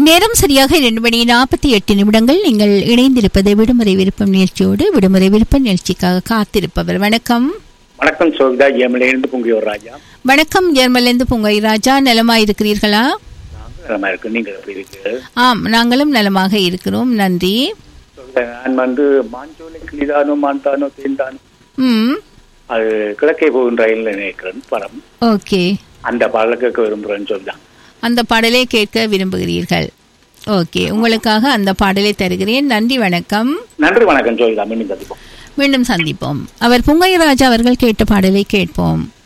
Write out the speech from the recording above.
நேரம் சரியாக இரண்டு மணி நாற்பத்தி எட்டு நிமிடங்கள் நீங்கள் இணைந்திருப்பது விடுமுறை விருப்பம் நிகழ்ச்சியோடு விடுமுறை விருப்பம் நிகழ்ச்சிக்காக காத்திருப்பவர் வணக்கம் வணக்கம் சோவிதா ஏமலேருந்து பொங்கியோர் ராஜா வணக்கம் ஜெர்மலேந்து பொங்கை ராஜா நலமா இருக்கிறீர்களா நலமா இருக்கு நீங்க எப்படி இருக்கு ஆம் நாங்களும் நலமாக இருக்கிறோம் நன்றி சோவிதா, நான் வந்து மாஞ்சோலை கிளிதானோ மான்தானோ தேந்தானோ ம் அது கிழக்கே போகும் ரயில்ல நினைக்கிறேன் படம் ஓகே அந்த பாடலை கேட்க விரும்புறேன்னு சொல்லிதான் அந்த பாடலை கேட்க விரும்புகிறீர்கள் ஓகே உங்களுக்காக அந்த பாடலை தருகிறேன் நன்றி வணக்கம் நன்றி வணக்கம் சோவிதா மீண்டும் சந்திப்போம் மீண்டும் சந்திப்போம் அவர் புங்கையராஜா அவர்கள் கேட்ட பாடலை கேட்போம்